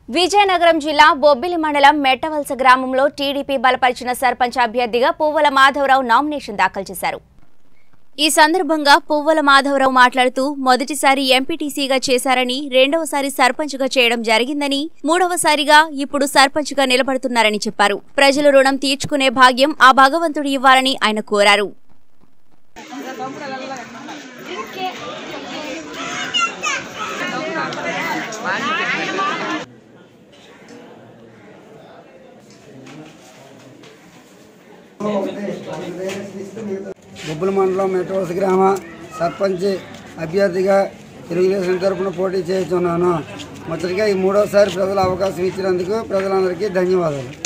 విజయనగరం జిల్లా బొబ్బిలి మండలం మెట్టవలస గ్రామంలో టీడీపీ బలపరిచిన సర్పంచ్ అభ్యర్థిగా పువ్వుల మాధవరావు నామినేషన్ దాఖలు చేశారు ఈ సందర్భంగా పువ్వుల మాధవరావు మాట్లాడుతూ మొదటిసారి ఎంపీటీసీగా చేశారని రెండవసారి సర్పంచ్గా చేయడం జరిగిందని మూడవసారిగా ఇప్పుడు సర్పంచ్గా నిలబడుతున్నారని చెప్పారు ప్రజల రుణం తీర్చుకునే భాగ్యం ఆ భగవంతుడు ఇవ్వాలని ఆయన కోరారు బొబ్బుల మండలం మెట్రోస్ గ్రామ సర్పంచ్ అభ్యర్థిగా తెలుగుదేశం తరపున పోటీ చేస్తున్నాను మొదటిగా ఈ మూడోసారి ప్రజలు అవకాశం ఇచ్చినందుకు ప్రజలందరికీ ధన్యవాదాలు